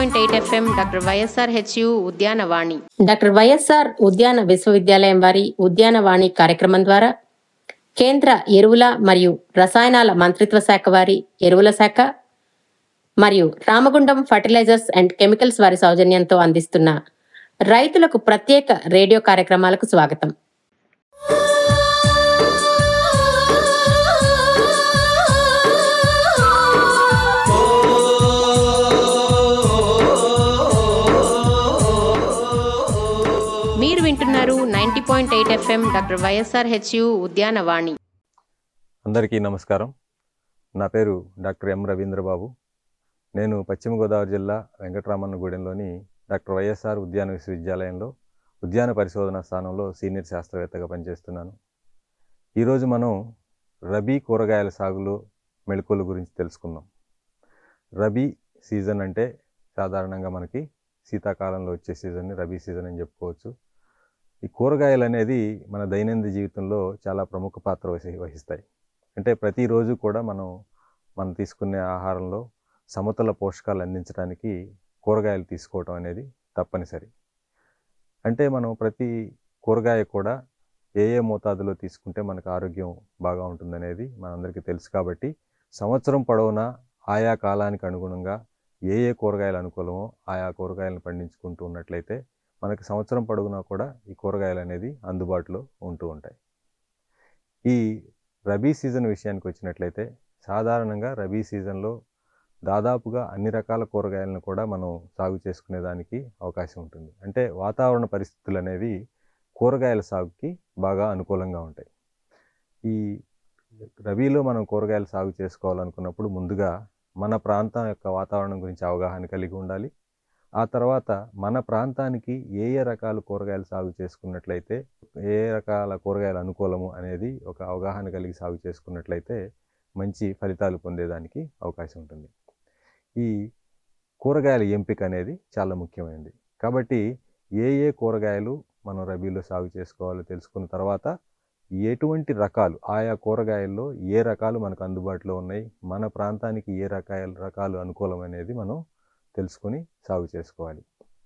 point eight FM doctor YSR HU Udyanavani doctor YSR ఉద్యాన విశ్వవిద్యాలయం వారి ఉద్యానవాణి కార్యక్రమం ద్వారా కేంద్ర ఎరువుల మరియు రసాయనాల మంత్రిత్వ శాఖ వారి ఎరువుల శాఖ మరియు రామగుండం ఫర్టిలైజర్స్ అండ్ కెమికల్స్ వారి సౌజన్యంతో అందిస్తున్న రైతులకు ప్రత్యేక రేడియో కార్యక్రమాలకు స్వాగతం మీరు వింటున్నారు ninety point eight FM doctor YSR HU Udyanavani అందరికీ నమస్కారం నా పేరు డాక్టర్ ఎం రవీంద్రబాబు నేను పశ్చిమ గోదావరి జిల్లా వెంకటరామన్నగూడెంలోని డాక్టర్ వైఎస్ఆర్ ఉద్యాన విశ్వవిద్యాలయంలో ఉద్యాన పరిశోధన స్థానంలో సీనియర్ శాస్త్రవేత్తగా పనిచేస్తున్నాను ఈరోజు మనం రబీ కూరగాయల సాగులో మెళకువల గురించి తెలుసుకుందాం రబీ సీజన్ అంటే సాధారణంగా మనకి శీతాకాలంలో వచ్చే సీజన్ని రబీ సీజన్ అని చెప్పుకోవచ్చు ఈ కూరగాయలు అనేది మన దైనందిన జీవితంలో చాలా ప్రముఖ పాత్ర వహి- వహిస్తాయి అంటే ప్రతిరోజు కూడా మనం మనం తీసుకునే ఆహారంలో సమతుల పోషకాలు అందించడానికి కూరగాయలు తీసుకోవటం అనేది తప్పనిసరి అంటే మనం ప్రతి కూరగాయ కూడా ఏ ఏ మోతాదులో తీసుకుంటే మనకు ఆరోగ్యం బాగా ఉంటుందనేది మనందరికీ తెలుసు కాబట్టి సంవత్సరం పొడవునా ఆయా కాలానికి అనుగుణంగా ఏ ఏ కూరగాయలు అనుకూలమో ఆయా కూరగాయలను పండించుకుంటూ ఉన్నట్లయితే మనకి సంవత్సరం పొడవునా కూడా ఈ కూరగాయలు అనేది అందుబాటులో ఉంటూ ఉంటాయి ఈ రబీ సీజన్ విషయానికి వచ్చినట్లయితే సాధారణంగా రబీ సీజన్లో దాదాపుగా అన్ని రకాల కూరగాయలను కూడా మనం సాగు చేసుకునేదానికి అవకాశం ఉంటుంది అంటే వాతావరణ పరిస్థితులు అనేవి కూరగాయల సాగుకి బాగా అనుకూలంగా ఉంటాయి ఈ రబీలో మనం కూరగాయలు సాగు చేసుకోవాలనుకున్నప్పుడు ముందుగా మన ప్రాంతం యొక్క వాతావరణం గురించి అవగాహన కలిగి ఉండాలి ఆ తర్వాత మన ప్రాంతానికి ఏ ఏ రకాల కూరగాయలు సాగు చేసుకున్నట్లయితే ఏ ఏ రకాల కూరగాయలు అనుకూలము అనేది ఒక అవగాహన కలిగి సాగు చేసుకున్నట్లయితే మంచి ఫలితాలు పొందేదానికి అవకాశం ఉంటుంది ఈ కూరగాయల ఎంపిక అనేది చాలా ముఖ్యమైనది కాబట్టి ఏ ఏ కూరగాయలు మనం రబీలో సాగు చేసుకోవాలో తెలుసుకున్న తర్వాత ఎటువంటి రకాలు ఆయా కూరగాయల్లో ఏ రకాలు మనకు అందుబాటులో ఉన్నాయి మన ప్రాంతానికి ఏ రకాల రకాలు అనుకూలం అనేది మనం తెలుసుకొని సాగు చేసుకోవాలి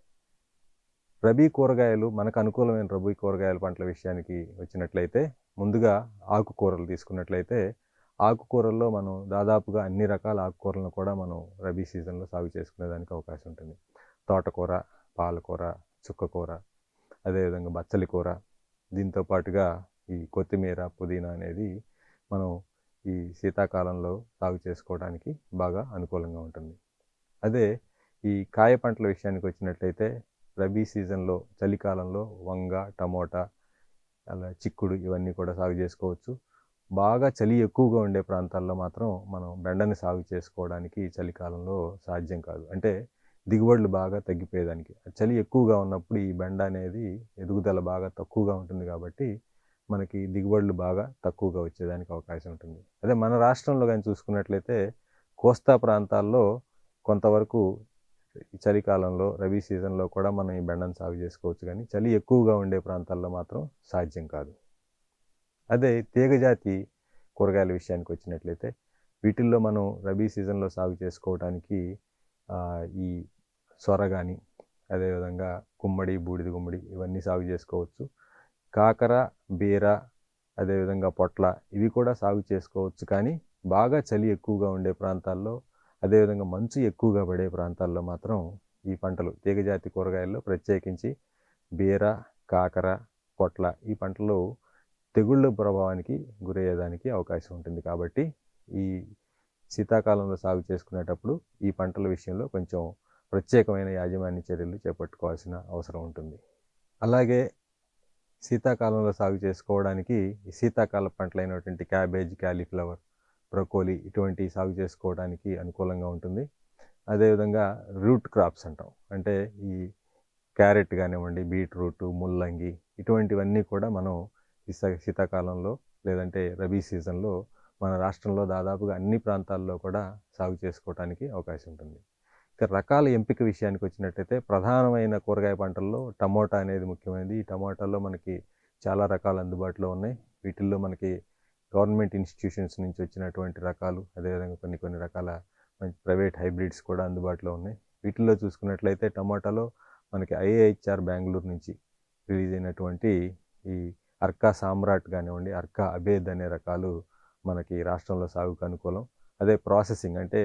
రబీ కూరగాయలు మనకు అనుకూలమైన రబీ కూరగాయల పంటల విషయానికి వచ్చినట్లయితే ముందుగా ఆకుకూరలు తీసుకున్నట్లయితే ఆకుకూరల్లో మనం దాదాపుగా అన్ని రకాల ఆకుకూరలను కూడా మనం రబీ సీజన్లో సాగు చేసుకునేదానికి అవకాశం ఉంటుంది తోటకూర పాలకూర చుక్కకూర అదేవిధంగా బచ్చలి కూర దీంతో పాటుగా ఈ కొత్తిమీర పుదీనా అనేది మనం ఈ శీతాకాలంలో సాగు చేసుకోవడానికి బాగా అనుకూలంగా ఉంటుంది అదే ఈ కాయ పంటల విషయానికి వచ్చినట్లయితే రబీ సీజన్లో చలికాలంలో వంగ టమోటా అలా చిక్కుడు ఇవన్నీ కూడా సాగు చేసుకోవచ్చు బాగా చలి ఎక్కువగా ఉండే ప్రాంతాల్లో మాత్రం మనం బెండని సాగు చేసుకోవడానికి చలికాలంలో సాధ్యం కాదు అంటే దిగుబడులు బాగా తగ్గిపోయేదానికి చలి ఎక్కువగా ఉన్నప్పుడు ఈ బెండ అనేది ఎదుగుదల బాగా తక్కువగా ఉంటుంది కాబట్టి మనకి దిగుబడులు బాగా తక్కువగా వచ్చేదానికి అవకాశం ఉంటుంది అదే మన రాష్ట్రంలో కానీ చూసుకున్నట్లయితే కోస్తా ప్రాంతాల్లో కొంతవరకు ఈ చలికాలంలో రబీ సీజన్లో కూడా మనం ఈ బెండను సాగు చేసుకోవచ్చు కానీ చలి ఎక్కువగా ఉండే ప్రాంతాల్లో మాత్రం సాధ్యం కాదు అదే తీగజాతి కూరగాయల విషయానికి వచ్చినట్లయితే వీటిల్లో మనం రబీ సీజన్లో సాగు చేసుకోవడానికి ఆ, ఈ సొర కానీ అదేవిధంగా గుమ్మడి బూడిద గుమ్మడి ఇవన్నీ సాగు చేసుకోవచ్చు కాకర బీర అదేవిధంగా పొట్ల ఇవి కూడా సాగు చేసుకోవచ్చు కానీ బాగా చలి ఎక్కువగా ఉండే ప్రాంతాల్లో అదేవిధంగా మంచు ఎక్కువగా పడే ప్రాంతాల్లో మాత్రం ఈ పంటలు తీగజాతి కూరగాయల్లో ప్రత్యేకించి బీర కాకర పొట్ల ఈ పంటలు తెగుళ్ళ ప్రభావానికి గురయ్యేదానికి అవకాశం ఉంటుంది కాబట్టి ఈ శీతాకాలంలో సాగు చేసుకునేటప్పుడు ఈ పంటల విషయంలో కొంచెం ప్రత్యేకమైన యాజమాన్య చర్యలు చేపట్టుకోవాల్సిన అవసరం ఉంటుంది అలాగే శీతాకాలంలో సాగు చేసుకోవడానికి ఈ శీతాకాల పంటలైనటువంటి క్యాబేజ్ క్యాలీఫ్లవర్ బ్రకోలీ ఇటువంటి సాగు చేసుకోవడానికి అనుకూలంగా ఉంటుంది అదేవిధంగా రూట్ క్రాప్స్ అంటాం అంటే ఈ క్యారెట్ కానివ్వండి బీట్రూట్ ముల్లంగి ఇటువంటివన్నీ కూడా మనం ఈ స- శీతాకాలంలో లేదంటే రబీ సీజన్లో మన రాష్ట్రంలో దాదాపుగా అన్ని ప్రాంతాల్లో కూడా సాగు చేసుకోవడానికి అవకాశం ఉంటుంది ఇక రకాల ఎంపిక విషయానికి వచ్చినట్టయితే ప్రధానమైన కూరగాయ పంటల్లో టమోటా అనేది ముఖ్యమైనది ఈ టమోటాలో మనకి చాలా రకాలు అందుబాటులో ఉన్నాయి వీటిల్లో మనకి గవర్నమెంట్ ఇన్స్టిట్యూషన్స్ నుంచి వచ్చినటువంటి రకాలు అదేవిధంగా కొన్ని కొన్ని రకాల మంచి ప్రైవేట్ హైబ్రిడ్స్ కూడా అందుబాటులో ఉన్నాయి వీటిల్లో చూసుకున్నట్లయితే టమాటాలో మనకి ఐఏహెచ్ఆర్ బెంగళూరు నుంచి రిలీజ్ అయినటువంటి ఈ అర్కా సామ్రాట్ కానివ్వండి అర్కా అబేద్ అనే రకాలు మనకి రాష్ట్రంలో సాగుకు అనుకూలం అదే ప్రాసెసింగ్ అంటే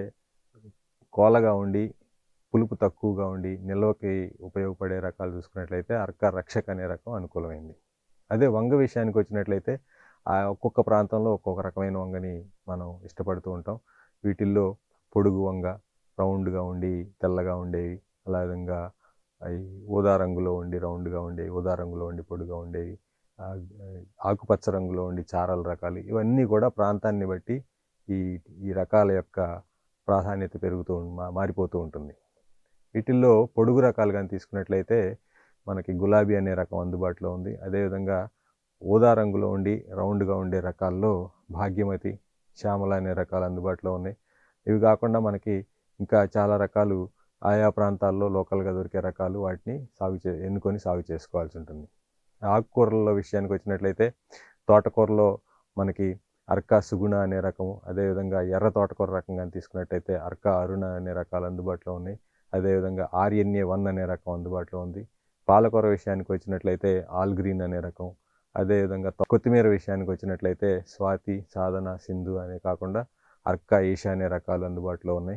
కోలగా ఉండి పులుపు తక్కువగా ఉండి నిల్వకి ఉపయోగపడే రకాలు చూసుకున్నట్లయితే అర్కా రక్షక్ అనే రకం అనుకూలమైంది అదే వంగ విషయానికి వచ్చినట్లయితే ఆ ఒక్కొక్క ప్రాంతంలో ఒక్కొక్క రకమైన వంగని మనం ఇష్టపడుతూ ఉంటాం వీటిల్లో పొడుగు వంగ రౌండ్గా ఉండి తెల్లగా ఉండేవి అలా విధంగా అవి ఊదా రంగులో ఉండి రౌండ్గా ఉండేవి ఊదా రంగులో ఉండి పొడుగా ఉండేవి ఆ, ఆకుపచ్చ రంగులో ఉండి చారల రకాలు ఇవన్నీ కూడా ప్రాంతాన్ని బట్టి ఈ ఈ రకాల యొక్క ప్రాధాన్యత పెరుగుతూ ఉం- మా- మారిపోతూ ఉంటుంది వీటిల్లో పొడుగు రకాలు కానీ తీసుకున్నట్లయితే మనకి గులాబీ అనే రకం అందుబాటులో ఉంది అదేవిధంగా ఊదా రంగులో ఉండి రౌండ్గా ఉండే రకాల్లో భాగ్యమతి శ్యామల అనే రకాలు అందుబాటులో ఉన్నాయి ఇవి కాకుండా మనకి ఇంకా చాలా రకాలు ఆయా ప్రాంతాల్లో లోకల్గా దొరికే రకాలు వాటిని సాగు చే ఎన్నుకొని సాగు చేసుకోవాల్సి ఉంటుంది ఆకుకూరల విషయానికి వచ్చినట్లయితే తోటకూరలో మనకి అర్కా సుగుణ అనే రకము అదేవిధంగా ఎర్ర తోటకూర రకం కానీ తీసుకున్నట్టయితే అర్కా అరుణ అనే రకాలు అందుబాటులో ఉన్నాయి అదేవిధంగా ఆర్ఎన్ఏ వన్ అనే రకం అందుబాటులో ఉంది పాలకూర విషయానికి వచ్చినట్లయితే ఆల్ గ్రీన్ అనే రకం అదేవిధంగా త- కొత్తిమీర విషయానికి వచ్చినట్లయితే స్వాతి సాధన సింధు అనే కాకుండా అర్కా ఈషా అనే రకాలు అందుబాటులో ఉన్నాయి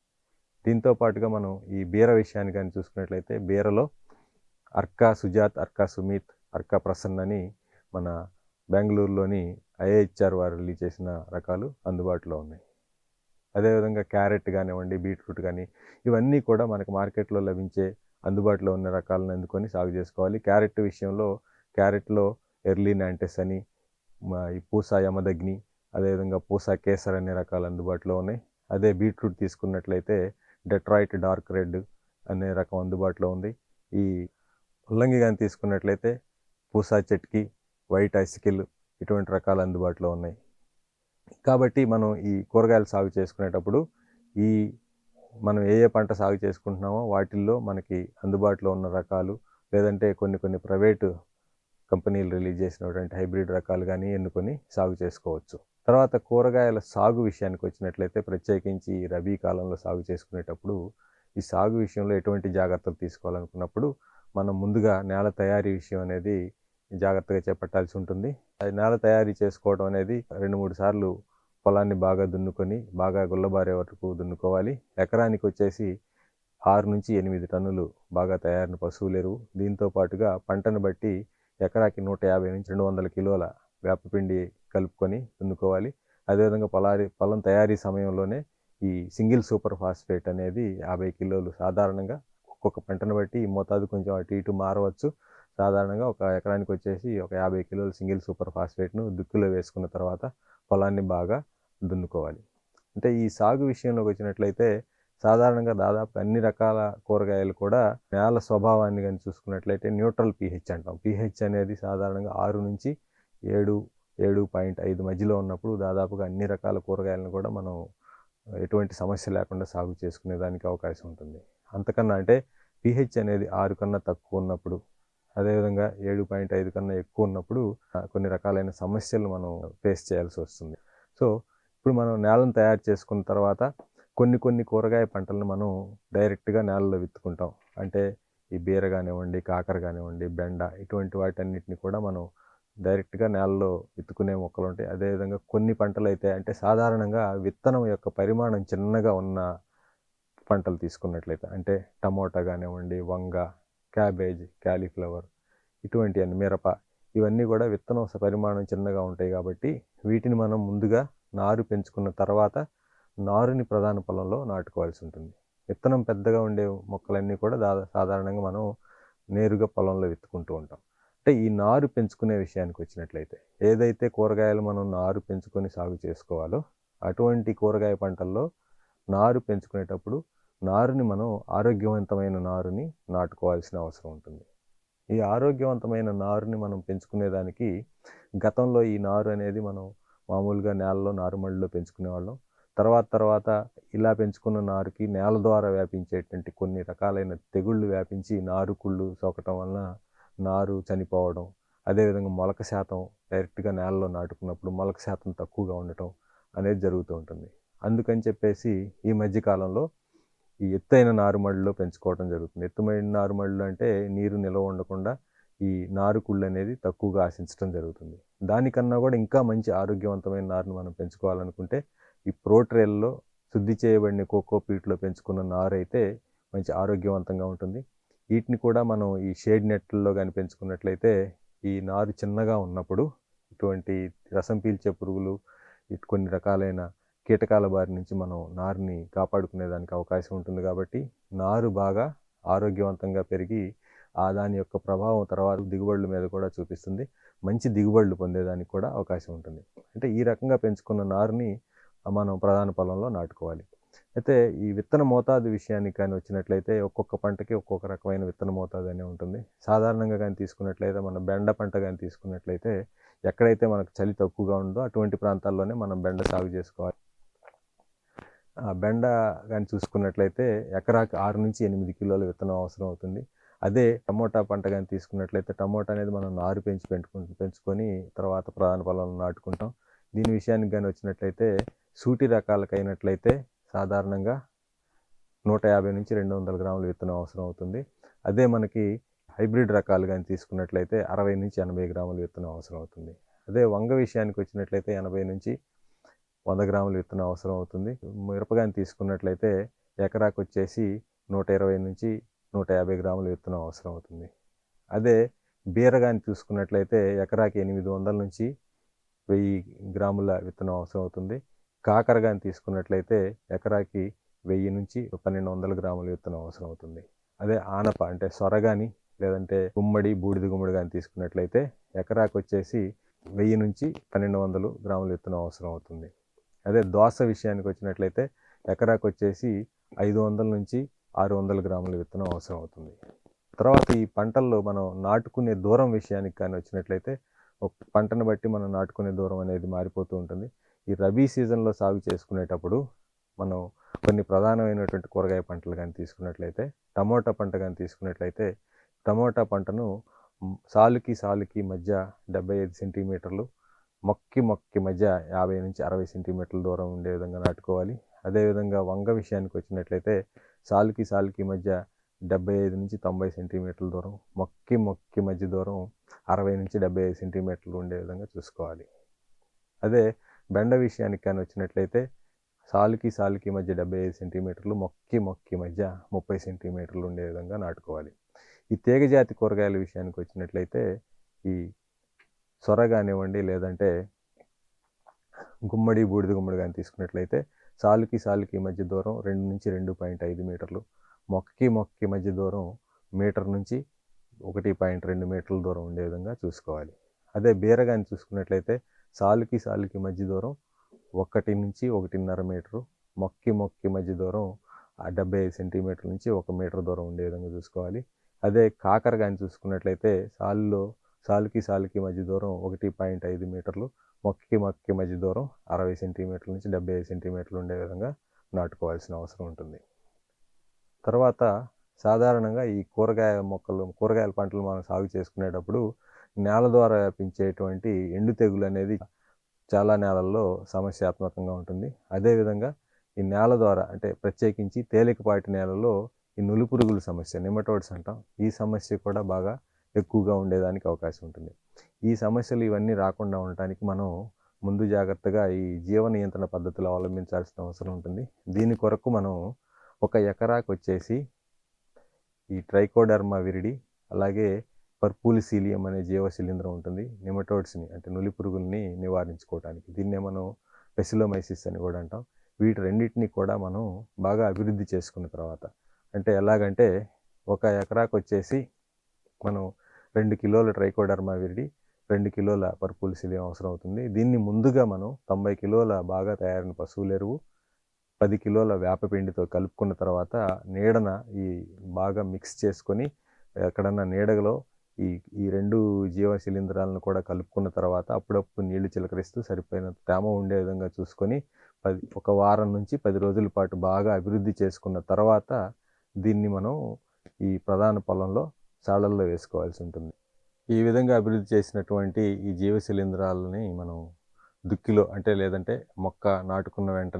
దీంతో పాటుగా మనం ఈ బీర విషయాన్ని కానీ చూసుకున్నట్లయితే బీరలో అర్కా సుజాత్ అర్కా సుమిత్ అర్కా ప్రసన్న అని మన బెంగళూరులోని ఐఏహెచ్ఆర్ వారు రిలీజ్ చేసిన రకాలు అందుబాటులో ఉన్నాయి అదేవిధంగా క్యారెట్ కానివ్వండి బీట్రూట్ కానీ ఇవన్నీ కూడా మనకు మార్కెట్లో లభించే అందుబాటులో ఉన్న రకాలను అందుకొని సాగు చేసుకోవాలి క్యారెట్ విషయంలో క్యారెట్లో ఎర్లీ నాంటెస్ అని మా ఈ పూసా యమదగ్ని అదేవిధంగా పూసా కేసర్ అనే రకాలు అందుబాటులో ఉన్నాయి అదే బీట్రూట్ తీసుకున్నట్లయితే డెట్రాయిట్ డార్క్ రెడ్ అనే రకం అందుబాటులో ఉంది ఈ ముల్లంగి కానీ తీసుకున్నట్లయితే పూసా చెట్కి వైట్ ఐసికిల్ ఇటువంటి రకాలు అందుబాటులో ఉన్నాయి కాబట్టి మనం ఈ కూరగాయలు సాగు చేసుకునేటప్పుడు ఈ మనం ఏ ఏ పంట సాగు చేసుకుంటున్నామో వాటిల్లో మనకి అందుబాటులో ఉన్న రకాలు లేదంటే కొన్ని కొన్ని ప్రైవేటు కంపెనీలు రిలీజ్ చేసినటువంటి హైబ్రిడ్ రకాలు కానీ ఎన్నుకొని సాగు చేసుకోవచ్చు తర్వాత కూరగాయల సాగు విషయానికి వచ్చినట్లయితే ప్రత్యేకించి ఈ రబీ కాలంలో సాగు చేసుకునేటప్పుడు ఈ సాగు విషయంలో ఎటువంటి జాగ్రత్తలు తీసుకోవాలనుకున్నప్పుడు మనం ముందుగా నేల తయారీ విషయం అనేది జాగ్రత్తగా చేపట్టాల్సి ఉంటుంది అది నేల తయారీ చేసుకోవడం అనేది రెండు మూడు సార్లు పొలాన్ని బాగా దున్నుకొని బాగా గుల్లబారే వరకు దున్నుకోవాలి ఎకరానికి వచ్చేసి ఆరు నుంచి ఎనిమిది టన్నులు బాగా తయారైన పశువుల ఎరువు దీంతో పాటుగా పంటను బట్టి ఎకరాకి నూట యాభై నుంచి రెండు వందల కిలోల వేపపిండి కలుపుకొని దున్నుకోవాలి అదేవిధంగా పొలారి పొలం తయారీ సమయంలోనే ఈ సింగిల్ సూపర్ ఫాస్ఫేట్ అనేది యాభై కిలోలు సాధారణంగా ఒక్కొక్క పంటను బట్టి ఈ మోతాదు కొంచెం అటు ఇటు మారవచ్చు సాధారణంగా ఒక ఎకరానికి వచ్చేసి ఒక యాభై కిలోలు సింగిల్ సూపర్ ఫాస్ఫేట్ను దుక్కులో వేసుకున్న తర్వాత పొలాన్ని బాగా దున్నుకోవాలి అంటే ఈ సాగు విషయంలోకి వచ్చినట్లయితే సాధారణంగా దాదాపు అన్ని రకాల కూరగాయలు కూడా నేల స్వభావాన్ని కానీ చూసుకున్నట్లయితే న్యూట్రల్ పీహెచ్ అంటాం పీహెచ్ అనేది సాధారణంగా ఆరు నుంచి ఏడు ఏడు పాయింట్ ఐదు మధ్యలో ఉన్నప్పుడు దాదాపుగా అన్ని రకాల కూరగాయలను కూడా మనం ఎటువంటి సమస్య లేకుండా సాగు చేసుకునే దానికి అవకాశం ఉంటుంది అంతకన్నా అంటే పీహెచ్ అనేది ఆరు కన్నా తక్కువ ఉన్నప్పుడు అదేవిధంగా ఏడు పాయింట్ ఐదు కన్నా ఎక్కువ ఉన్నప్పుడు ఆ, కొన్ని రకాలైన సమస్యలు మనం ఫేస్ చేయాల్సి వస్తుంది సో ఇప్పుడు మనం నేలను తయారు చేసుకున్న తర్వాత కొన్ని కొన్ని కూరగాయ పంటలను మనం డైరెక్ట్గా నేలలో విత్తుకుంటాం అంటే ఈ బీర కానివ్వండి కాకర కానివ్వండి బెండ ఇటువంటి వాటన్నిటిని కూడా మనం డైరెక్ట్గా నేలలో విత్తుకునే మొక్కలు ఉంటాయి అదేవిధంగా కొన్ని పంటలు అయితే అంటే సాధారణంగా విత్తనం యొక్క పరిమాణం చిన్నగా ఉన్న పంటలు తీసుకున్నట్లయితే అంటే టమోటా కానివ్వండి వంగ క్యాబేజ్ క్యాలీఫ్లవర్ ఇటువంటి అన్ని మిరప ఇవన్నీ కూడా విత్తనం స- పరిమాణం చిన్నగా ఉంటాయి కాబట్టి వీటిని మనం ముందుగా నారు పెంచుకున్న తర్వాత నారుని ప్రధాన పొలంలో నాటుకోవాల్సి ఉంటుంది విత్తనం పెద్దగా ఉండే మొక్కలన్నీ కూడా దాదా సాధారణంగా మనం నేరుగా పొలంలో విత్తుకుంటూ ఉంటాం అంటే ఈ నారు పెంచుకునే విషయానికి వచ్చినట్లయితే ఏదైతే కూరగాయలు మనం నారు పెంచుకొని సాగు చేసుకోవాలో అటువంటి కూరగాయ పంటల్లో నారు పెంచుకునేటప్పుడు నారుని మనం ఆరోగ్యవంతమైన నారుని నాటుకోవాల్సిన అవసరం ఉంటుంది ఈ ఆరోగ్యవంతమైన నారుని మనం పెంచుకునేదానికి గతంలో ఈ నారు అనేది మనం మామూలుగా నేలలో నారుమడిలో పెంచుకునేవాళ్ళం తర్వాత తర్వాత ఇలా పెంచుకున్న నారుకి నేల ద్వారా వ్యాపించేటువంటి కొన్ని రకాలైన తెగుళ్ళు వ్యాపించి నారు కుళ్ళు సోకటం వలన నారు చనిపోవడం అదేవిధంగా మొలక శాతం డైరెక్ట్గా నేలలో నాటుకున్నప్పుడు మొలక శాతం తక్కువగా ఉండటం అనేది జరుగుతూ ఉంటుంది అందుకని చెప్పేసి ఈ మధ్యకాలంలో ఈ ఎత్తైన నారుమడిలో పెంచుకోవడం జరుగుతుంది ఎత్తైన నారుమడిలో అంటే నీరు నిల్వ ఉండకుండా ఈ నారుకుళ్ళు అనేది తక్కువగా ఆశించడం జరుగుతుంది దానికన్నా కూడా ఇంకా మంచి ఆరోగ్యవంతమైన నారును మనం పెంచుకోవాలనుకుంటే ఈ ప్రోట్రేల్లో శుద్ధి చేయబడిన కోకో పీట్లో పెంచుకున్న నారు అయితే మంచి ఆరోగ్యవంతంగా ఉంటుంది వీటిని కూడా మనం ఈ షేడ్ నెట్లలో కానీ పెంచుకున్నట్లయితే ఈ నారు చిన్నగా ఉన్నప్పుడు ఇటువంటి రసం పీల్చే పురుగులు ఇటు కొన్ని రకాలైన కీటకాల బారి నుంచి మనం నారుని కాపాడుకునేదానికి అవకాశం ఉంటుంది కాబట్టి నారు బాగా ఆరోగ్యవంతంగా పెరిగి ఆ దాని యొక్క ప్రభావం తర్వాత దిగుబడుల మీద కూడా చూపిస్తుంది మంచి దిగుబడులు పొందేదానికి కూడా అవకాశం ఉంటుంది అంటే ఈ రకంగా పెంచుకున్న నారుని మనం ప్రధాన పొలంలో నాటుకోవాలి అయితే ఈ విత్తన మోతాదు విషయానికి కానీ వచ్చినట్లయితే ఒక్కొక్క పంటకి ఒక్కొక్క రకమైన విత్తన మోతాదు అనే ఉంటుంది సాధారణంగా కానీ తీసుకున్నట్లయితే మనం బెండ పంట కానీ తీసుకున్నట్లయితే ఎక్కడైతే మనకు చలి తక్కువగా ఉందో అటువంటి ప్రాంతాల్లోనే మనం బెండ సాగు చేసుకోవాలి ఆ బెండ కానీ చూసుకున్నట్లయితే ఎకరాకి ఆరు నుంచి ఎనిమిది కిలోల విత్తనం అవసరం అవుతుంది అదే టమోటా పంట కానీ తీసుకున్నట్లయితే టమోటా అనేది మనం నారు పెంచి పెంచుకు పెంచుకొని తర్వాత ప్రధాన పొలంలో నాటుకుంటాం దీని విషయానికి కానీ వచ్చినట్లయితే సూటి రకాలకైనట్లయితే సాధారణంగా నూట యాభై నుంచి రెండు వందల గ్రాముల విత్తనం అవసరం అవుతుంది అదే మనకి హైబ్రిడ్ రకాలు కానీ తీసుకున్నట్లయితే అరవై నుంచి ఎనభై గ్రాముల విత్తనం అవసరం అవుతుంది అదే వంగ విషయానికి వచ్చినట్లయితే ఎనభై నుంచి వంద గ్రాముల విత్తనం అవసరం అవుతుంది మిరపగాని తీసుకున్నట్లయితే ఎకరాకు వచ్చేసి నూట ఇరవై నుంచి నూట యాభై గ్రాముల విత్తనం అవసరం అవుతుంది అదే బీరగాని చూసుకున్నట్లయితే ఎకరాకి ఎనిమిది వందల నుంచి వెయ్యి గ్రాముల విత్తనం అవసరం అవుతుంది కాకర కానీ తీసుకున్నట్లయితే ఎకరాకి వెయ్యి నుంచి పన్నెండు వందల గ్రాముల విత్తనం అవసరం అవుతుంది అదే ఆనప అంటే సొర కానీ లేదంటే గుమ్మడి బూడిద గుమ్మడి కానీ తీసుకున్నట్లయితే ఎకరాకు వచ్చేసి వెయ్యి నుంచి పన్నెండు వందలు గ్రాముల విత్తనం అవసరం అవుతుంది అదే దోస విషయానికి వచ్చినట్లయితే ఎకరాకు వచ్చేసి ఐదు వందల నుంచి ఆరు వందల గ్రాముల విత్తనం అవసరం అవుతుంది తర్వాత ఈ పంటల్లో మనం నాటుకునే దూరం విషయానికి కానీ వచ్చినట్లయితే ఒక పంటను బట్టి మనం నాటుకునే దూరం అనేది మారిపోతూ ఉంటుంది ఈ రబీ సీజన్లో సాగు చేసుకునేటప్పుడు మనం కొన్ని ప్రధానమైనటువంటి కూరగాయ పంటలు కానీ తీసుకున్నట్లయితే టమోటా పంట కానీ తీసుకున్నట్లయితే టమోటా పంటను మ్, సాలుకి సాలుకి మధ్య డెబ్బై ఐదు సెంటీమీటర్లు మొక్కి మొక్కి మధ్య యాభై నుంచి అరవై సెంటీమీటర్ల దూరం ఉండే విధంగా నాటుకోవాలి అదేవిధంగా వంగ విషయానికి వచ్చినట్లయితే సాలుకి సాలుకి మధ్య డెబ్బై ఐదు నుంచి తొంభై సెంటీమీటర్ల దూరం మొక్కి మొక్కి మధ్య దూరం అరవై నుంచి డెబ్బై ఐదు సెంటీమీటర్లు ఉండే విధంగా చూసుకోవాలి అదే బెండ విషయానికి కానీ వచ్చినట్లయితే సాలుకి సాలుకి మధ్య డెబ్బై ఐదు సెంటీమీటర్లు మొక్కి మొక్కి మధ్య ముప్పై సెంటీమీటర్లు ఉండే విధంగా నాటుకోవాలి ఈ తీగజాతి కూరగాయల విషయానికి వచ్చినట్లయితే ఈ సొర కానివ్వండి లేదంటే గుమ్మడి బూడిద గుమ్మడి కానీ తీసుకున్నట్లయితే సాలుకి సాలుకి మధ్య దూరం రెండు నుంచి రెండు పాయింట్ ఐదు మీటర్లు మొక్కకి మొక్కకి మధ్య దూరం మీటర్ నుంచి ఒకటి పాయింట్ రెండు మీటర్ల దూరం ఉండే విధంగా చూసుకోవాలి అదే బీరగాని చూసుకున్నట్లయితే సాలుకి సాలుకి మధ్య దూరం ఒకటి నుంచి ఒకటిన్నర మీటరు మొక్కి మొక్కి మధ్య దూరం ఆ డెబ్బై ఐదు సెంటీమీటర్ల నుంచి ఒక మీటర్ దూరం ఉండే విధంగా చూసుకోవాలి అదే కాకర కానీ చూసుకున్నట్లయితే సాలులో సాలుకి సాలుకి మధ్య దూరం ఒకటి పాయింట్ ఐదు మీటర్లు మొక్కకి మొక్కకి మధ్య దూరం అరవై సెంటీమీటర్ల నుంచి డెబ్బై ఐదు సెంటీమీటర్లు ఉండే విధంగా నాటుకోవాల్సిన అవసరం ఉంటుంది తర్వాత సాధారణంగా ఈ కూరగాయ మొక్కలు కూరగాయల పంటలు మనం సాగు చేసుకునేటప్పుడు నేల ద్వారా వ్యాపించేటువంటి ఎండు తెగులు అనేది చాలా నేలల్లో సమస్యాత్మకంగా ఉంటుంది అదేవిధంగా ఈ నేల ద్వారా అంటే ప్రత్యేకించి తేలికపాటి నేలలో ఈ నులి పురుగుల సమస్య నిమటోడ్స్ అంటాం ఈ సమస్య కూడా బాగా ఎక్కువగా ఉండేదానికి అవకాశం ఉంటుంది ఈ సమస్యలు ఇవన్నీ రాకుండా ఉండటానికి మనం ముందు జాగ్రత్తగా ఈ జీవ నియంత్రణ పద్ధతులు అవలంబించాల్సిన అవసరం ఉంటుంది దీని కొరకు మనం ఒక ఎకరాకు వచ్చేసి ఈ ట్రైకోడర్మా విరిడి అలాగే పర్పూలిసీలియం అనే జీవ శిలీంధ్రం ఉంటుంది నిమటోడ్స్ని అంటే నులి పురుగుల్ని నివారించుకోవడానికి దీన్నే మనం పెసిలోమైసిస్ అని కూడా అంటాం వీటి రెండింటిని కూడా మనం బాగా అభివృద్ధి చేసుకున్న తర్వాత అంటే ఎలాగంటే ఒక ఎకరాకు వచ్చేసి మనం రెండు కిలోల ట్రైకోడర్మా విరిడి రెండు కిలోల పర్పూలిసిలియం అవసరం అవుతుంది దీన్ని ముందుగా మనం తొంభై కిలోల బాగా తయారైన పశువుల ఎరువు పది కిలోల వేపపిండితో కలుపుకున్న తర్వాత నీడన ఈ బాగా మిక్స్ చేసుకొని ఎక్కడన్నా నీడలో ఈ ఈ రెండు జీవ శిలీంధ్రాలను కూడా కలుపుకున్న తర్వాత అప్పుడప్పుడు నీళ్లు చిలకరిస్తూ సరిపోయిన తేమ ఉండే విధంగా చూసుకొని పది ఒక వారం నుంచి పది రోజుల పాటు బాగా అభివృద్ధి చేసుకున్న తర్వాత దీన్ని మనం ఈ ప్రధాన పొలంలో సాళ్ళల్లో వేసుకోవాల్సి ఉంటుంది ఈ విధంగా అభివృద్ధి చేసినటువంటి ఈ జీవ శిలీంధ్రాలని మనం దుక్కిలో అంటే లేదంటే మొక్క నాటుకున్న వెంటనే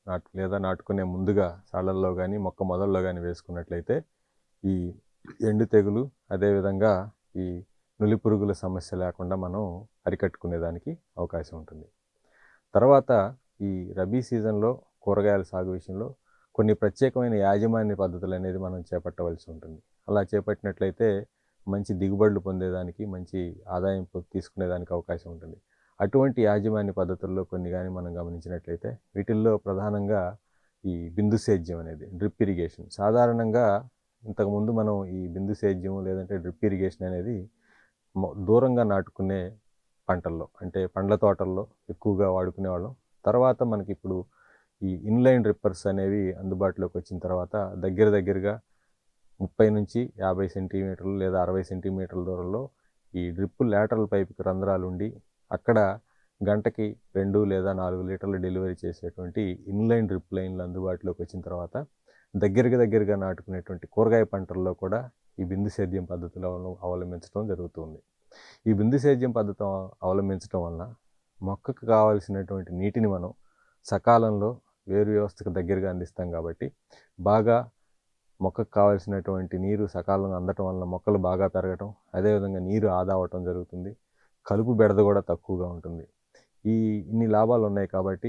నాటు లేదా నాటుకునే ముందుగా సాళ్ళల్లో కానీ మొక్క మొదల్లో కానీ వేసుకున్నట్లయితే ఈ ఎండు తెగులు అదేవిధంగా ఈ నులి పురుగుల సమస్య లేకుండా మనం అరికట్టుకునేదానికి అవకాశం ఉంటుంది తర్వాత ఈ రబీ సీజన్లో కూరగాయల సాగు విషయంలో కొన్ని ప్రత్యేకమైన యాజమాన్య పద్ధతులు అనేది మనం చేపట్టవలసి ఉంటుంది అలా చేపట్టినట్లయితే మంచి దిగుబడులు పొందేదానికి మంచి ఆదాయం పొ- తీసుకునేదానికి అవకాశం ఉంటుంది అటువంటి యాజమాన్య పద్ధతుల్లో కొన్ని కానీ మనం గమనించినట్లయితే వీటిల్లో ప్రధానంగా ఈ బిందు సేద్యం అనేది డ్రిప్ ఇరిగేషన్ సాధారణంగా ఇంతకుముందు మనం ఈ బిందు సేద్యం లేదంటే డ్రిప్ ఇరిగేషన్ అనేది మొ- దూరంగా నాటుకునే పంటల్లో అంటే పండ్ల తోటల్లో ఎక్కువగా వాడుకునే వాళ్ళం తర్వాత మనకి ఇప్పుడు ఈ ఇన్లైన్ డ్రిప్పర్స్ అనేవి అందుబాటులోకి వచ్చిన తర్వాత దగ్గర దగ్గరగా ముప్పై నుంచి యాభై సెంటీమీటర్లు లేదా అరవై సెంటీమీటర్ల దూరంలో ఈ డ్రిప్ లాటరల్ పైప్కి రంధ్రాలు ఉండి అక్కడ గంటకి రెండు లేదా నాలుగు లీటర్లు డెలివరీ చేసేటువంటి ఇన్లైన్ డ్రిప్ లైన్లు అందుబాటులోకి వచ్చిన తర్వాత దగ్గరగా దగ్గరగా నాటుకునేటువంటి కూరగాయ పంటల్లో కూడా ఈ బిందు సేద్యం పద్ధతిలో అవలంబించడం జరుగుతుంది ఈ బిందు సేద్యం పద్ధతి అవలంబించడం వలన మొక్కకు కావాల్సినటువంటి నీటిని మనం సకాలంలో వేరు వ్యవస్థకు దగ్గరగా అందిస్తాం కాబట్టి బాగా మొక్కకు కావాల్సినటువంటి నీరు సకాలంలో అందటం వలన మొక్కలు బాగా పెరగటం అదేవిధంగా నీరు ఆదా అవటం జరుగుతుంది కలుపు బెడద కూడా తక్కువగా ఉంటుంది ఈ ఇన్ని లాభాలు ఉన్నాయి కాబట్టి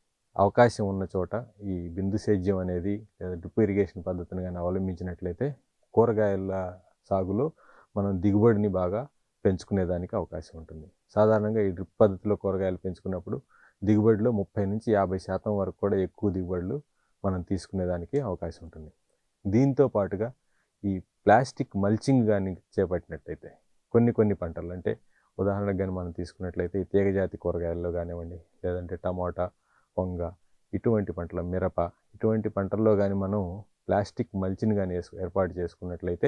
అవకాశం ఉన్న చోట ఈ బిందు సేద్యం అనేది లేదా డ్రిప్ ఇరిగేషన్ పద్ధతిని కానీ అవలంబించినట్లయితే కూరగాయల సాగులో మనం దిగుబడిని బాగా పెంచుకునేదానికి అవకాశం ఉంటుంది సాధారణంగా ఈ డ్రిప్ పద్ధతిలో కూరగాయలు పెంచుకున్నప్పుడు దిగుబడిలో ముప్పై నుంచి యాభై శాతం వరకు కూడా ఎక్కువ దిగుబడులు మనం తీసుకునేదానికి అవకాశం ఉంటుంది దీంతో పాటుగా ఈ ప్లాస్టిక్ మల్చింగ్ కానీ చేపట్టినట్లయితే కొన్ని కొన్ని పంటలు అంటే ఉదాహరణకు కానీ మనం తీసుకున్నట్లయితే ఈ తీగజాతి కూరగాయల్లో కానివ్వండి లేదంటే టమాటా వంగ ఇటువంటి పంటలు మిరప ఇటువంటి పంటల్లో కానీ మనం ప్లాస్టిక్ మల్చింగ్ కానీ వేసు ఏర్పాటు చేసుకున్నట్లయితే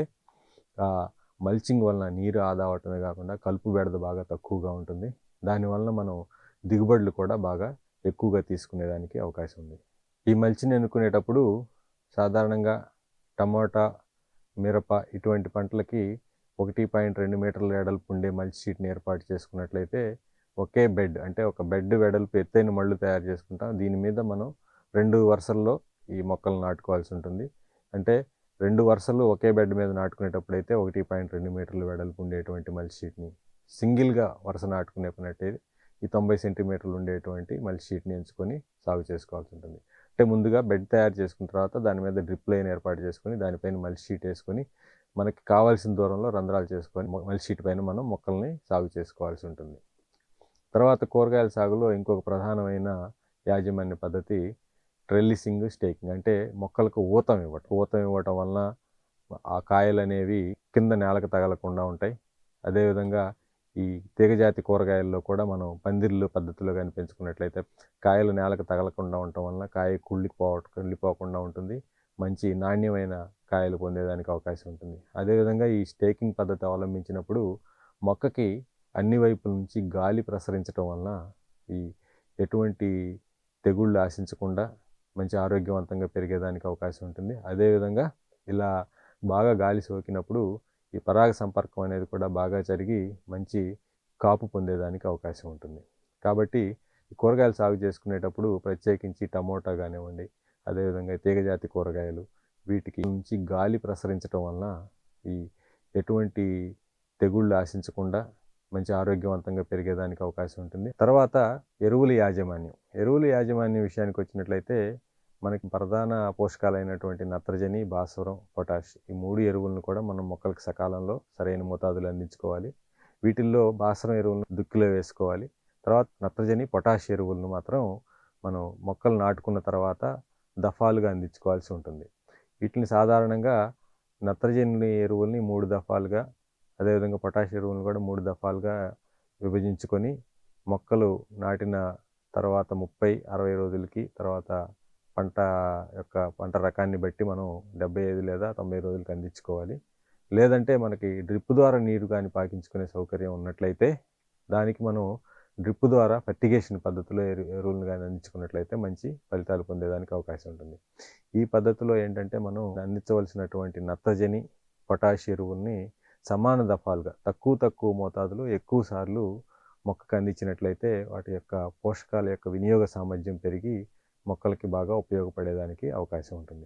ఆ మల్చింగ్ వలన నీరు ఆదా అవటమే కాకుండా కలుపు బెడద బాగా తక్కువగా ఉంటుంది దానివలన మనం దిగుబడులు కూడా బాగా ఎక్కువగా తీసుకునేదానికి అవకాశం ఉంది ఈ మల్చిని ఎన్నుకునేటప్పుడు సాధారణంగా టమాటా మిరప ఇటువంటి పంటలకి ఒకటి పాయింట్ రెండు మీటర్ల వెడల్పు ఉండే మల్చి షీట్ని ఏర్పాటు చేసుకున్నట్లయితే ఒకే బెడ్ అంటే ఒక బెడ్ వెడల్పు ఎత్తైన మళ్ళు తయారు చేసుకుంటాం దీని మీద మనం రెండు వరుసల్లో ఈ మొక్కలు నాటుకోవాల్సి ఉంటుంది అంటే రెండు వరుసలు ఒకే బెడ్ మీద నాటుకునేటప్పుడు అయితే ఒకటి పాయింట్ రెండు మీటర్ల వెడల్పు ఉండేటువంటి మల్చి షీట్ని సింగిల్గా వరుస నాటుకునే పని అయితే ఈ తొంభై సెంటీమీటర్లు ఉండేటువంటి మల్చి షీట్ని ఎంచుకొని సాగు చేసుకోవాల్సి ఉంటుంది అంటే ముందుగా బెడ్ తయారు చేసుకున్న తర్వాత దాని మీద డ్రిప్ లైన్ ఏర్పాటు చేసుకొని దానిపైన మల్చి షీట్ వేసుకొని మనకి కావాల్సిన దూరంలో రంధ్రాలు చేసుకొని మొ- మల్చి షీట్ పైన మనం మొక్కల్ని సాగు చేసుకోవాల్సి ఉంటుంది తర్వాత కూరగాయల సాగులో ఇంకొక ప్రధానమైన యాజమాన్య పద్ధతి ట్రెల్లిసింగ్ స్టేకింగ్ అంటే మొక్కలకు ఊతం ఇవ్వటం ఊతం ఇవ్వటం వలన ఆ కాయలు అనేవి కింద నేలకు తగలకుండా ఉంటాయి అదేవిధంగా ఈ తీగజాతి కూరగాయల్లో కూడా మనం పందిర్లు పద్ధతిలో కానీ పెంచుకున్నట్లయితే కాయలు నేలకు తగలకుండా ఉండటం వలన కాయ కుళ్ళిపో కుళ్ళిపోకుండా ఉంటుంది మంచి నాణ్యమైన కాయలు పొందేదానికి అవకాశం ఉంటుంది అదేవిధంగా ఈ స్టేకింగ్ పద్ధతి అవలంబించినప్పుడు మొక్కకి అన్ని వైపుల నుంచి గాలి ప్రసరించడం వలన ఈ ఎటువంటి తెగుళ్ళు ఆశించకుండా మంచి ఆరోగ్యవంతంగా పెరిగేదానికి అవకాశం ఉంటుంది అదేవిధంగా ఇలా బాగా గాలి సోకినప్పుడు ఈ పరాగ సంపర్కం అనేది కూడా బాగా జరిగి మంచి కాపు పొందేదానికి అవకాశం ఉంటుంది కాబట్టి ఈ కూరగాయలు సాగు చేసుకునేటప్పుడు ప్రత్యేకించి టమోటా కానివ్వండి అదేవిధంగా తీగజాతి కూరగాయలు వీటికి నుంచి గాలి ప్రసరించడం వలన ఈ ఎటువంటి తెగుళ్ళు ఆశించకుండా మంచి ఆరోగ్యవంతంగా పెరిగేదానికి అవకాశం ఉంటుంది తర్వాత ఎరువుల యాజమాన్యం ఎరువుల యాజమాన్యం విషయానికి వచ్చినట్లయితే మనకి ప్రధాన పోషకాలైనటువంటి నత్రజని భాస్వరం పొటాష్ ఈ మూడు ఎరువులను కూడా మనం మొక్కలకు సకాలంలో సరైన మోతాదులు అందించుకోవాలి వీటిల్లో భాస్వరం ఎరువులను దుక్కిలో వేసుకోవాలి తర్వాత నత్రజని పొటాష్ ఎరువులను మాత్రం మనం మొక్కలు నాటుకున్న తర్వాత దఫాలుగా అందించుకోవాల్సి ఉంటుంది వీటిని సాధారణంగా నత్రజని ఎరువుల్ని మూడు దఫాలుగా అదేవిధంగా పొటాష్ ఎరువులను కూడా మూడు దఫాలుగా విభజించుకొని మొక్కలు నాటిన తర్వాత ముప్పై అరవై రోజులకి తర్వాత పంట యొక్క పంట రకాన్ని బట్టి మనం డెబ్బై ఐదు లేదా తొంభై రోజులకి అందించుకోవాలి లేదంటే మనకి డ్రిప్ ద్వారా నీరు కానీ పాకించుకునే సౌకర్యం ఉన్నట్లయితే దానికి మనం డ్రిప్ ద్వారా ఫర్టిగేషన్ పద్ధతిలో ఎరు ఎరువులను కానీ అందించుకున్నట్లయితే మంచి ఫలితాలు పొందేదానికి అవకాశం ఉంటుంది ఈ పద్ధతిలో ఏంటంటే మనం అందించవలసినటువంటి నత్రజని పొటాష్ ఎరువుల్ని సమాన దఫాలుగా తక్కువ తక్కువ మోతాదులో ఎక్కువ సార్లు మొక్కకు అందించినట్లయితే వాటి యొక్క పోషకాల యొక్క వినియోగ సామర్థ్యం పెరిగి మొక్కలకి బాగా ఉపయోగపడేదానికి అవకాశం ఉంటుంది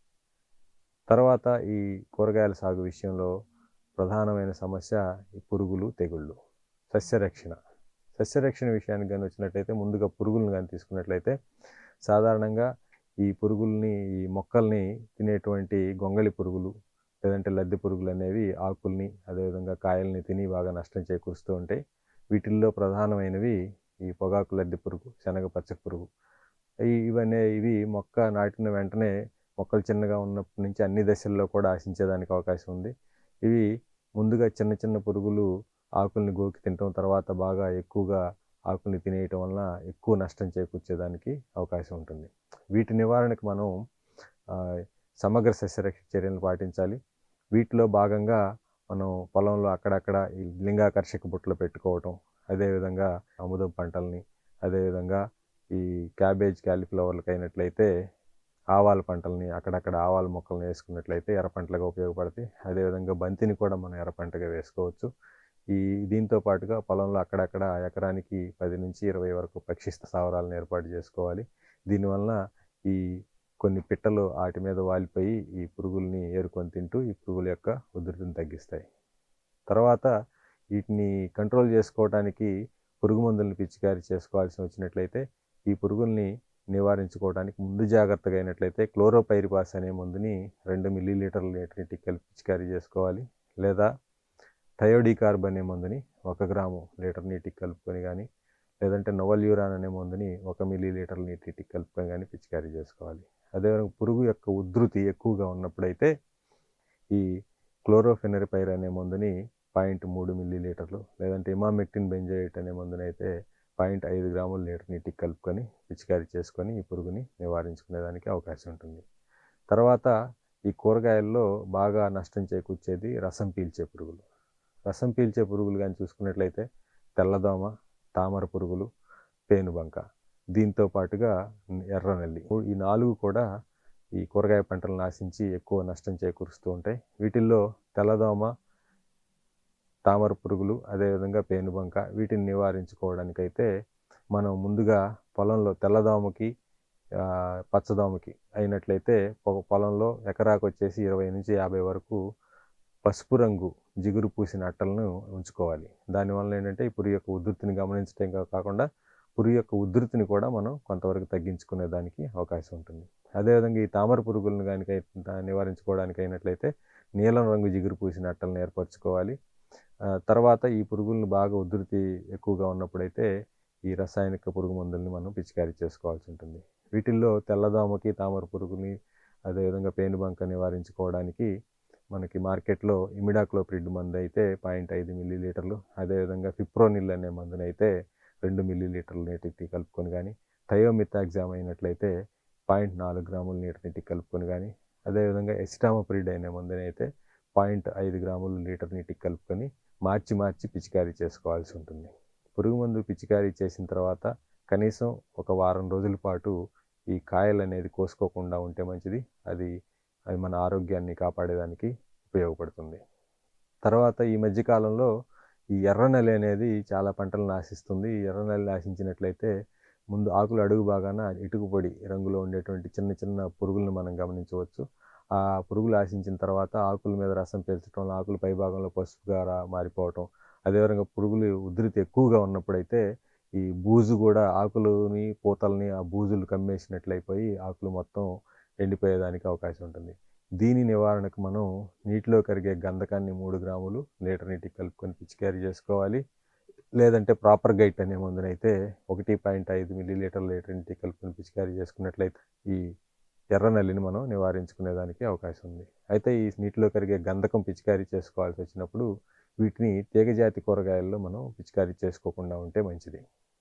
తర్వాత ఈ కూరగాయల సాగు విషయంలో ప్రధానమైన సమస్య ఈ పురుగులు తెగుళ్ళు సస్యరక్షణ సస్యరక్షణ విషయానికి కానీ వచ్చినట్లయితే ముందుగా పురుగులను కానీ తీసుకున్నట్లయితే సాధారణంగా ఈ పురుగుల్ని ఈ మొక్కల్ని తినేటువంటి గొంగళి పురుగులు లేదంటే లద్దె పురుగులు అనేవి ఆకుల్ని అదేవిధంగా కాయల్ని తిని బాగా నష్టం చేకూరుస్తూ ఉంటాయి వీటిల్లో ప్రధానమైనవి ఈ పొగాకు లద్దె పురుగు శనగ పచ్చ పురుగు ఈ ఇవన్నీ ఇవి మొక్క నాటిన వెంటనే మొక్కలు చిన్నగా ఉన్నప్పటి నుంచి అన్ని దశల్లో కూడా ఆశించేదానికి అవకాశం ఉంది ఇవి ముందుగా చిన్న చిన్న పురుగులు ఆకుల్ని గోకి తినటం తర్వాత బాగా ఎక్కువగా ఆకుల్ని తినేయటం వలన ఎక్కువ నష్టం చేకూర్చేదానికి అవకాశం ఉంటుంది వీటి నివారణకు మనం ఆ, సమగ్ర సస్యరక్షణ చర్యలను పాటించాలి వీటిలో భాగంగా మనం పొలంలో అక్కడక్కడ ఈ లింగాకర్షక బుట్టలు పెట్టుకోవటం అదేవిధంగా అముదం పంటల్ని అదేవిధంగా ఈ క్యాబేజ్ క్యాలీఫ్లవర్లకు అయినట్లయితే ఆవాల పంటల్ని అక్కడక్కడ ఆవాల మొక్కలను వేసుకున్నట్లయితే ఎర్ర పంటలుగా ఉపయోగపడతాయి అదేవిధంగా బంతిని కూడా మనం ఎర్ర పంటగా వేసుకోవచ్చు ఈ దీంతో పాటుగా పొలంలో అక్కడక్కడ ఎకరానికి పది నుంచి ఇరవై వరకు పక్షి స్థావరాలను ఏర్పాటు చేసుకోవాలి దీనివలన ఈ కొన్ని పిట్టలు వాటి మీద వాలిపోయి ఈ పురుగుల్ని ఏరుకొని తింటూ ఈ పురుగుల యొక్క ఉధృతిని తగ్గిస్తాయి తర్వాత వీటిని కంట్రోల్ చేసుకోవడానికి పురుగు మందులను పిచికారీ చేసుకోవాల్సి వచ్చినట్లయితే ఈ పురుగుల్ని నివారించుకోవడానికి ముందు జాగ్రత్తగా అయినట్లయితే క్లోరోపైరిపాస్ అనే మందుని రెండు మిల్లీ లీటర్ల నీటిని కలిపి పిచికారీ చేసుకోవాలి లేదా థయోడికార్బ్ అనే మందుని ఒక గ్రాము లీటర్ నీటికి కలుపుకొని కానీ లేదంటే నొవల్యూరాన్ అనే మందుని ఒక మిల్లీ లీటర్ నీటికి కలుపుకొని కానీ పిచికారీ చేసుకోవాలి అదేవిధంగా పురుగు యొక్క ఉధృతి ఎక్కువగా ఉన్నప్పుడైతే ఈ క్లోరోఫెనరిపైర్ అనే మందుని పాయింట్ మూడు మిల్లీ లీటర్లు లేదంటే ఇమామెక్టిన్ బెంజోయేట్ అనే మందునైతే పాయింట్ ఐదు గ్రాముల లీటర్ నీటికి కలుపుకొని పిచికారీ చేసుకొని ఈ పురుగుని నివారించుకునేదానికి అవకాశం ఉంటుంది తర్వాత ఈ కూరగాయల్లో బాగా నష్టం చేకూర్చేది రసం పీల్చే పురుగులు రసం పీల్చే పురుగులు కానీ చూసుకున్నట్లయితే తెల్లదోమ తామర పురుగులు పేనుబంక దీంతో పాటుగా ఎర్రనల్లి ఈ నాలుగు కూడా ఈ కూరగాయ పంటలను నాశించి ఎక్కువ నష్టం చేకూరుస్తూ ఉంటాయి వీటిల్లో తెల్లదోమ తామర పురుగులు అదేవిధంగా పేనుబంక వీటిని నివారించుకోవడానికైతే మనం ముందుగా పొలంలో తెల్లదోమకి ఆ, పచ్చదోమకి అయినట్లయితే ఒక పొలంలో ఎకరాకు వచ్చేసి ఇరవై నుంచి యాభై వరకు పసుపు రంగు జిగురు పూసిన అట్టలను ఉంచుకోవాలి దానివల్ల ఏంటంటే ఈ పురుగు యొక్క ఉధృతిని గమనించడం కాకుండా పురుగు యొక్క ఉధృతిని కూడా మనం కొంతవరకు తగ్గించుకునే దానికి అవకాశం ఉంటుంది అదేవిధంగా ఈ తామర పురుగులను కానీ నివారించుకోవడానికి అయినట్లయితే నీలం రంగు జిగురు పూసిన అట్టలను ఏర్పరచుకోవాలి ఆ, తర్వాత ఈ పురుగులను బాగా ఉధృతి ఎక్కువగా ఉన్నప్పుడైతే ఈ రసాయనిక పురుగు మందుల్ని మనం పిచికారీ చేసుకోవాల్సి ఉంటుంది వీటిల్లో తెల్లదోమకి తామర పురుగుని అదేవిధంగా పేనుబంక నివారించుకోవడానికి మనకి మార్కెట్లో ఇమిడాక్లోప్రిడ్ మందు అయితే పాయింట్ ఐదు మిల్లీ లీటర్లు అదేవిధంగా ఫిప్రోనిల్ అనే మందునైతే రెండు మిల్లీ లీటర్ల నీటికి కలుపుకొని కానీ థయోమిథాగ్జామ్ అయినట్లయితే పాయింట్ నాలుగు గ్రాముల నీటి నీటికి కలుపుకొని కానీ అదేవిధంగా ఎసిటామోప్రిడ్ అనే మందునైతే పాయింట్ ఐదు గ్రాములు లీటర్ నీటికి కలుపుకొని మార్చి మార్చి పిచికారీ చేసుకోవాల్సి ఉంటుంది పురుగు మందు పిచికారీ చేసిన తర్వాత కనీసం ఒక వారం రోజుల పాటు ఈ కాయలు అనేది కోసుకోకుండా ఉంటే మంచిది అది అది మన ఆరోగ్యాన్ని కాపాడేదానికి ఉపయోగపడుతుంది తర్వాత ఈ మధ్యకాలంలో ఈ ఎర్రనెల్లి అనేది చాలా పంటలను నాశిస్తుంది ఈ ఎర్రనెల్లి నాశించినట్లయితే ముందు ఆకులు అడుగు బాగాన ఇటుకు పొడి రంగులో ఉండేటువంటి చిన్న చిన్న పురుగులను మనం గమనించవచ్చు ఆ పురుగులు ఆశించిన తర్వాత ఆకుల మీద రసం పీల్చడం ఆకుల పై భాగంలో పసుపుగా రా- మారిపోవటం అదేవిధంగా పురుగులు ఉధృతి ఎక్కువగా ఉన్నప్పుడైతే ఈ బూజు కూడా ఆకులని పూతల్ని ఆ బూజులు కమ్మేసినట్లయిపోయి ఆకులు మొత్తం ఎండిపోయేదానికి అవకాశం ఉంటుంది దీని నివారణకు మనం నీటిలో కరిగే గంధకాన్ని మూడు గ్రాములు లీటర్ నీటికి కలుపుకొని పిచికారీ చేసుకోవాలి లేదంటే ప్రాపర్ గైట్ అనే మందునైతే ఒకటి పాయింట్ ఐదు మిల్లీ లీటర్ లీటర్ నీటికి కలుపుకొని పిచికారీ చేసుకున్నట్లయితే ఈ ఎర్ర నల్లిని మనం నివారించుకునేదానికి అవకాశం ఉంది అయితే ఈ నీటిలో కరిగే గంధకం పిచికారీ చేసుకోవాల్సి వచ్చినప్పుడు వీటిని తీగజాతి కూరగాయల్లో మనం పిచికారీ చేసుకోకుండా ఉంటే మంచిది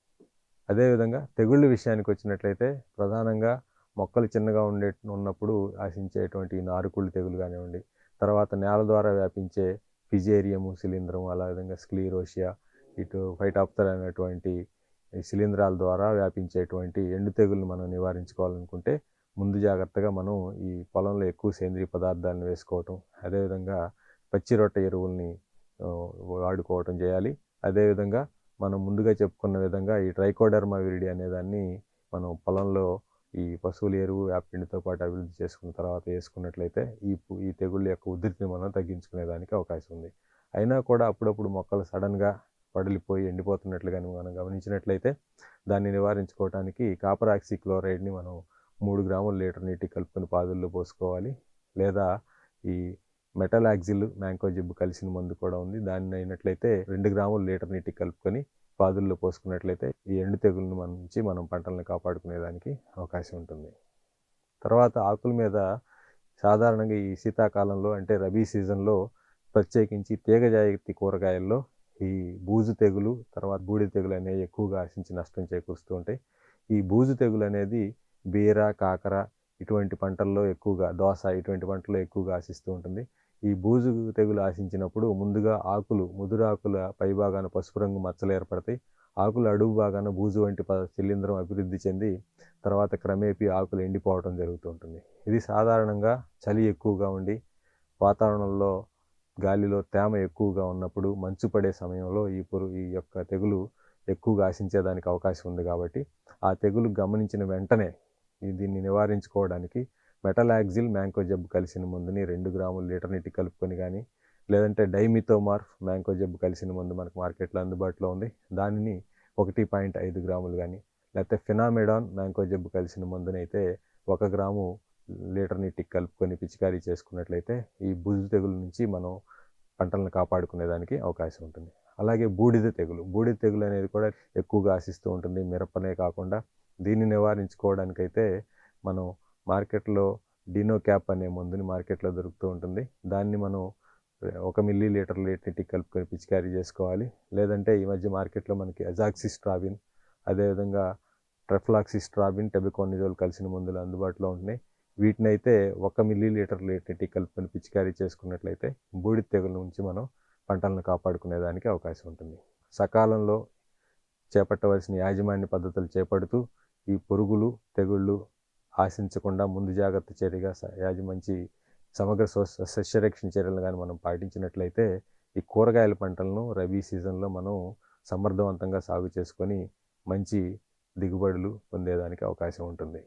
అదేవిధంగా తెగుళ్ళ విషయానికి వచ్చినట్లయితే ప్రధానంగా మొక్కలు చిన్నగా ఉండే ఉన్నప్పుడు ఆశించేటువంటి ఈ నారుకుళ్ళు తెగులు కానివ్వండి తర్వాత నేల ద్వారా వ్యాపించే ఫిజేరియము శిలీంధ్రం అలా విధంగా స్క్లీరోషియా ఇటు ఫైటాప్తర్ అనేటువంటి ఈ శిలీంధ్రాల ద్వారా వ్యాపించేటువంటి ఎండు తెగులను మనం నివారించుకోవాలనుకుంటే ముందు జాగ్రత్తగా మనం ఈ పొలంలో ఎక్కువ సేంద్రియ పదార్థాలను వేసుకోవటం అదేవిధంగా పచ్చి రొట్టె ఎరువుల్ని ఆ, వాడుకోవటం చేయాలి అదేవిధంగా మనం ముందుగా చెప్పుకున్న విధంగా ఈ ట్రైకోడర్మా విరిడి అనే దాన్ని మనం పొలంలో ఈ పశువుల ఎరువు యాప్పిండితో పాటు అభివృద్ధి చేసుకున్న తర్వాత వేసుకున్నట్లయితే ఈ పు- ఈ తెగుళ్ళ యొక్క ఉధృతిని మనం తగ్గించుకునేదానికి అవకాశం ఉంది అయినా కూడా అప్పుడప్పుడు మొక్కలు సడన్గా పడిలిపోయి ఎండిపోతున్నట్లు కానీ మనం గమనించినట్లయితే దాన్ని నివారించుకోవడానికి కాపర్ ఆక్సిక్లోరైడ్ని మనం మూడు గ్రాముల లీటర్ నీటికి కలుపుకొని పాదుల్లో పోసుకోవాలి లేదా ఈ మెటల్ యాక్సిల్ మ్యాంకో జిబ్బు కలిసిన మందు కూడా ఉంది దాన్ని అయినట్లయితే రెండు గ్రాముల లీటర్ నీటికి కలుపుకొని పాదుల్లో పోసుకున్నట్లయితే ఈ ఎండు తెగులను మన నుంచి మనం పంటలను కాపాడుకునేదానికి అవకాశం ఉంటుంది తర్వాత ఆకుల మీద సాధారణంగా ఈ శీతాకాలంలో అంటే రబీ సీజన్లో ప్రత్యేకించి తీగ జాతి కూరగాయల్లో ఈ బూజు తెగులు తర్వాత బూడిద తెగులు అనేవి ఎక్కువగా ఆశించి నష్టం చేకూరుస్తూ ఉంటాయి ఈ బూజు తెగులు అనేది బీర కాకర ఇటువంటి పంటల్లో ఎక్కువగా దోస ఇటువంటి పంటల్లో ఎక్కువగా ఆశిస్తూ ఉంటుంది ఈ బూజు తెగులు ఆశించినప్పుడు ముందుగా ఆకులు ముదురు ఆకుల పైభాగాన పసుపు రంగు మచ్చలు ఏర్పడతాయి ఆకుల అడుగు భాగాన బూజు వంటి ప- శిలీంధ్రం అభివృద్ధి చెంది తర్వాత క్రమేపీ ఆకులు ఎండిపోవడం జరుగుతూ ఉంటుంది ఇది సాధారణంగా చలి ఎక్కువగా ఉండి వాతావరణంలో గాలిలో తేమ ఎక్కువగా ఉన్నప్పుడు మంచు పడే సమయంలో ఈ పురు ఈ యొక్క తెగులు ఎక్కువగా ఆశించేదానికి అవకాశం ఉంది కాబట్టి ఆ తెగులు గమనించిన వెంటనే ఈ దీన్ని నివారించుకోవడానికి మెటలాక్సిల్ మ్యాంకో జబ్బు కలిసిన మందుని రెండు గ్రాములు లీటర్ నీటి కలుపుకొని కానీ లేదంటే డైమితోమార్ఫ్ మ్యాంకో జబ్బు కలిసిన మందు మనకు మార్కెట్లో అందుబాటులో ఉంది దానిని ఒకటి పాయింట్ ఐదు గ్రాములు కానీ లేకపోతే ఫినామెడాన్ మ్యాంకో జబ్బు కలిసిన మందునైతే ఒక గ్రాము లీటర్ నీటికి కలుపుకొని పిచికారీ చేసుకున్నట్లయితే ఈ బుజు తెగులు నుంచి మనం పంటలను కాపాడుకునేదానికి అవకాశం ఉంటుంది అలాగే బూడిద తెగులు బూడిద తెగులు అనేది కూడా ఎక్కువగా ఆశిస్తూ ఉంటుంది మిరపనే కాకుండా దీన్ని నివారించుకోవడానికైతే మనం మార్కెట్లో డినో క్యాప్ అనే మందుని మార్కెట్లో దొరుకుతూ ఉంటుంది దాన్ని మనం ఒక మిల్లీ లీటర్ నీటికి కలుపుకొని పిచికారీ చేసుకోవాలి లేదంటే ఈ మధ్య మార్కెట్లో మనకి అజాక్సిస్ట్రాబిన్ అదేవిధంగా ట్రెఫ్లాక్సిస్ట్రాబిన్ టెబికోనిజోల్ కలిసిన మందులు అందుబాటులో ఉంటున్నాయి వీటిని అయితే ఒక మిల్లీ లీటర్ నీటికి కలుపుకొని పిచికారీ చేసుకున్నట్లయితే బూడిద తెగుల నుంచి మనం పంటలను కాపాడుకునేదానికి అవకాశం ఉంటుంది సకాలంలో చేపట్టవలసిన యాజమాన్య పద్ధతులు చేపడుతూ ఈ పురుగులు తెగుళ్ళు ఆశించకుండా ముందు జాగ్రత్త చర్యగా స- యాజ మంచి సమగ్ర స్వ- సస్యరక్షణ చర్యలు కానీ మనం పాటించినట్లయితే ఈ కూరగాయల పంటలను రబీ సీజన్లో మనం సమర్థవంతంగా సాగు చేసుకొని మంచి దిగుబడులు పొందేదానికి అవకాశం ఉంటుంది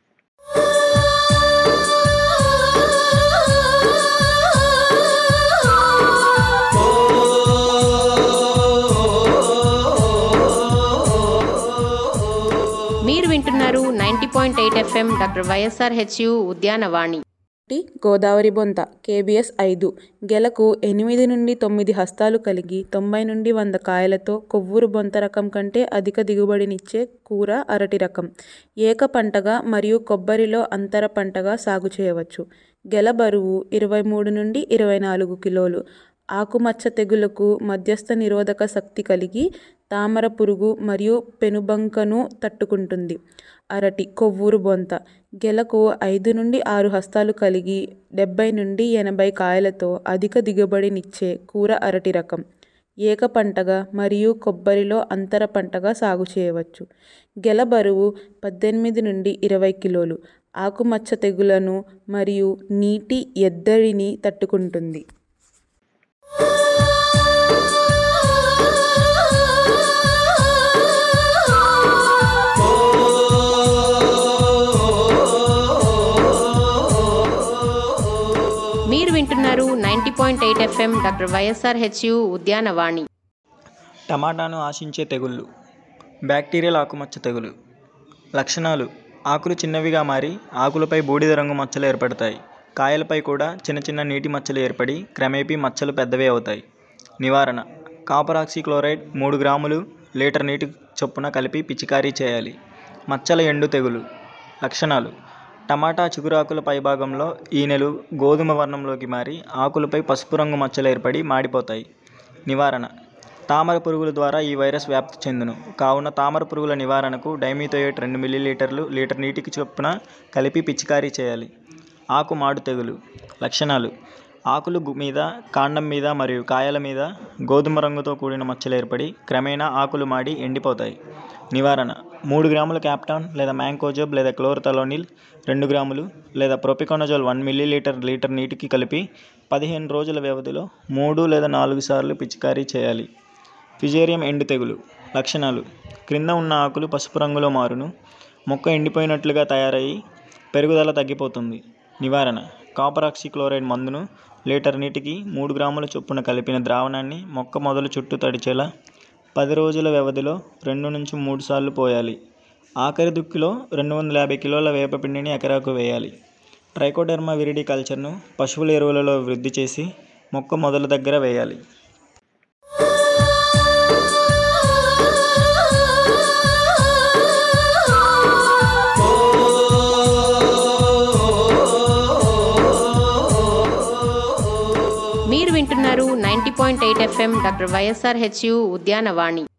మీరు వింటున్నారు ninety point eight FM doctor YSR HU Udyanavani ఒకటి గోదావరి బొంత కేబిఎస్ ఐదు గెలకు ఎనిమిది నుండి తొమ్మిది హస్తాలు కలిగి తొంభై నుండి వంద కాయలతో కొవ్వూరు బొంత రకం కంటే అధిక దిగుబడినిచ్చే కూర అరటి రకం ఏక పంటగా మరియు కొబ్బరిలో అంతర పంటగా సాగు చేయవచ్చు గెల బరువు ఇరవై మూడు నుండి ఇరవై నాలుగు కిలోలు ఆకుమచ్చ తెగులకు మధ్యస్థ నిరోధక శక్తి కలిగి తామర పురుగు మరియు పెనుబంకను తట్టుకుంటుంది అరటి కొవ్వూరు బొంత గెలకు ఐదు నుండి ఆరు హస్తాలు కలిగి డెబ్బై నుండి ఎనభై కాయలతో అధిక దిగుబడినిచ్చే కూర అరటి రకం ఏక పంటగా మరియు కొబ్బరిలో అంతర పంటగా సాగు చేయవచ్చు గెల బరువు పద్దెనిమిది నుండి ఇరవై కిలోలు ఆకుమచ్చ తెగులను మరియు నీటి ఎద్దడిని తట్టుకుంటుంది మీరు వింటున్నారు ninety point eight FM doctor YSR HU Udyanavani టమాటాను ఆశించే తెగుళ్ళు బ్యాక్టీరియల్ ఆకుమచ్చ తెగులు లక్షణాలు ఆకులు చిన్నవిగా మారి ఆకులపై బూడిద రంగు మచ్చలు ఏర్పడతాయి కాయలపై కూడా చిన్న చిన్న నీటి మచ్చలు ఏర్పడి క్రమేపీ మచ్చలు పెద్దవి అవుతాయి నివారణ కాపర్ ఆక్సిక్లోరైడ్ మూడు గ్రాములు లీటర్ నీటి చొప్పున కలిపి పిచికారీ చేయాలి మచ్చల ఎండు తెగులు లక్షణాలు టమాటా చిగురాకుల పైభాగంలో ఈనెలు గోధుమ వర్ణంలోకి మారి ఆకులపై పసుపు రంగు మచ్చలు ఏర్పడి మాడిపోతాయి నివారణ తామర పురుగుల ద్వారా ఈ వైరస్ వ్యాప్తి చెందును కావున తామర పురుగుల నివారణకు డైమిథోయేట్ రెండు మిల్లీలీటర్లు లీటర్ నీటికి చొప్పున కలిపి పిచికారీ చేయాలి ఆకు మాడు తెగులు లక్షణాలు ఆకులు గు- మీద కాండం మీద మరియు కాయల మీద గోధుమ రంగుతో కూడిన మచ్చలు ఏర్పడి క్రమేణా ఆకులు మాడి ఎండిపోతాయి నివారణ మూడు గ్రాముల క్యాప్టాన్ లేదా మ్యాంకోజోబ్ లేదా క్లోర్తలోనిల్ రెండు గ్రాములు లేదా ప్రొపికోనజోల్ వన్ మిల్లీలీటర్ లీటర్ నీటికి కలిపి పదిహేను రోజుల వ్యవధిలో మూడు లేదా నాలుగు సార్లు పిచికారీ చేయాలి ఫిజేరియం ఎండు తెగులు లక్షణాలు క్రింద ఉన్న ఆకులు పసుపు రంగులో మారును మొక్క ఎండిపోయినట్లుగా తయారయ్యి పెరుగుదల తగ్గిపోతుంది నివారణ కాపర్ ఆక్సిక్లోరైడ్ మందును లీటర్ నీటికి మూడు గ్రాముల చొప్పున కలిపిన ద్రావణాన్ని మొక్క మొదలు చుట్టూ తడిచేలా పది రోజుల వ్యవధిలో రెండు నుంచి మూడు సార్లు పోయాలి ఆఖరి దుక్కిలో రెండు వందల యాభై కిలోల వేపపిండిని ఎకరాకు వేయాలి ట్రైకోడెర్మా విరిడి కల్చర్ను పశువుల ఎరువులలో వృద్ధి చేసి మొక్క మొదల దగ్గర వేయాలి మీరు వింటున్నారు ninety point eight FM doctor YSR HU Udyanavani